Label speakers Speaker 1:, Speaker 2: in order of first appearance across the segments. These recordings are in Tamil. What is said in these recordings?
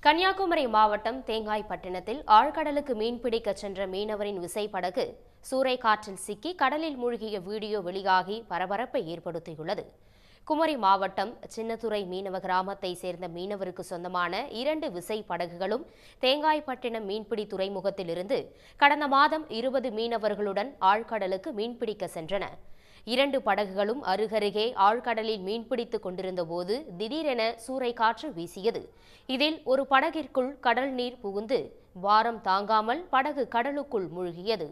Speaker 1: கன்னியாகுமரி மாவட்டம் தேங்காய்பட்டினத்தில் ஆழ்கடலுக்கு மீன்பிடிக்க சென்ற மீனவரின் விசைப்படகு சூறைக்காற்றில் சிக்கி கடலில் மூழ்கிய வீடியோ வெளியாகி பரபரப்பை ஏற்படுத்தியுள்ளது குமரி மாவட்டம் சின்னத்துறை மீனவ கிராமத்தை சேர்ந்த மீனவருக்கு சொந்தமான இரண்டு விசை படகுகளும் தேங்காய்பட்டினம் மீன்பிடி துறைமுகத்திலிருந்து கடந்த மாதம் இருபது மீனவர்களுடன் ஆழ்கடலுக்கு மீன்பிடிக்க சென்றன இரண்டு படகுகளும் அருகருகே ஆழ்கடலில் மீன்பிடித்துக் கொண்டிருந்த போது திடீரென சூறைக்காற்று வீசியது இதில் ஒரு படகிற்குள் கடல் நீர் புகுந்து பாரம் தாங்காமல் படகு கடலுக்குள் மூழ்கியது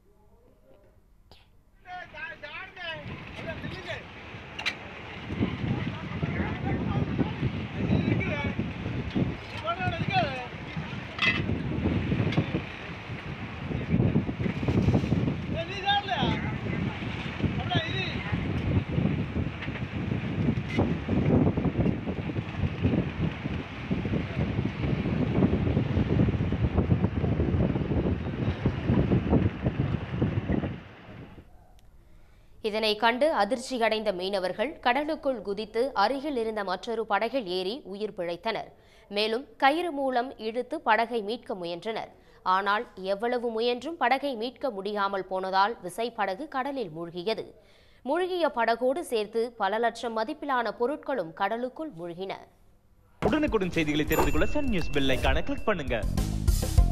Speaker 1: இதனை கண்டு அதிர்ச்சியடைந்த மீனவர்கள் கடலுக்குள் குதித்து அருகில் இருந்த மற்றொரு படகில் ஏறி உயிர் பிழைத்தனர் மேலும் கயிறு மூலம் இழுத்து படகை மீட்க முயன்றனர் ஆனால் எவ்வளவு முயன்றும் படகை மீட்க முடியாமல் போனதால் விசைப்படகு கடலில் மூழ்கியது மூழ்கிய படகோடு சேர்த்து பல லட்சம் மதிப்பிலான பொருட்களும் கடலுக்குள் மூழ்கின
Speaker 2: உடனுக்குடன் செய்திகளை தெரிந்து கொள்ள சன் நியூஸ் பெல் ஐகானை கிளிக் பண்ணுங்க